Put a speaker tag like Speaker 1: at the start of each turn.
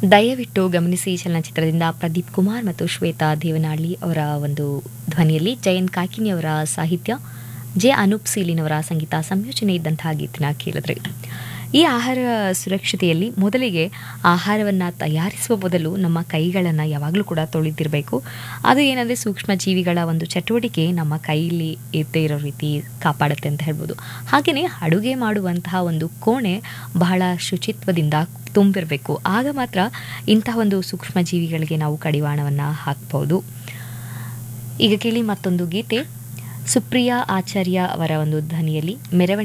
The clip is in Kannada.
Speaker 1: ದಯವಿಟ್ಟು ಗಮನಿಸಿ ಚಲನಚಿತ್ರದಿಂದ ಪ್ರದೀಪ್ ಕುಮಾರ್ ಮತ್ತು ಶ್ವೇತಾ ದೇವನಾಳ್ಳಿ ಅವರ ಒಂದು ಧ್ವನಿಯಲ್ಲಿ ಜಯಂತ್ ಕಾಕಿನಿ ಅವರ ಸಾಹಿತ್ಯ ಜೆ ಅನೂಪ್ ಸೀಲಿನವರ ಸಂಗೀತ ಸಂಯೋಜನೆ ಇದ್ದಂತಹ ಗೀತನ ಕೇಳಿದ್ರಿ ಈ ಆಹಾರ ಸುರಕ್ಷತೆಯಲ್ಲಿ ಮೊದಲಿಗೆ ಆಹಾರವನ್ನು ತಯಾರಿಸುವ ಮೊದಲು ನಮ್ಮ ಕೈಗಳನ್ನು ಯಾವಾಗಲೂ ಕೂಡ ತೊಳೆದಿರಬೇಕು ಅದು ಏನಂದರೆ ಸೂಕ್ಷ್ಮ ಜೀವಿಗಳ ಒಂದು ಚಟುವಟಿಕೆ ನಮ್ಮ ಕೈಯಲ್ಲಿ ಇದ್ದೇ ಇರೋ ರೀತಿ ಕಾಪಾಡುತ್ತೆ ಅಂತ ಹೇಳ್ಬೋದು ಹಾಗೆಯೇ ಅಡುಗೆ ಮಾಡುವಂತಹ ಒಂದು ಕೋಣೆ ಬಹಳ ಶುಚಿತ್ವದಿಂದ ತುಂಬಿರಬೇಕು ಆಗ ಮಾತ್ರ ಇಂತಹ ಒಂದು ಸೂಕ್ಷ್ಮ ಜೀವಿಗಳಿಗೆ ನಾವು ಕಡಿವಾಣವನ್ನು ಹಾಕ್ಬೋದು ಈಗ ಕೇಳಿ ಮತ್ತೊಂದು ಗೀತೆ ಸುಪ್ರಿಯಾ ಆಚಾರ್ಯ ಅವರ ಒಂದು ಧ್ವನಿಯಲ್ಲಿ ಮೆರವಣಿಗೆ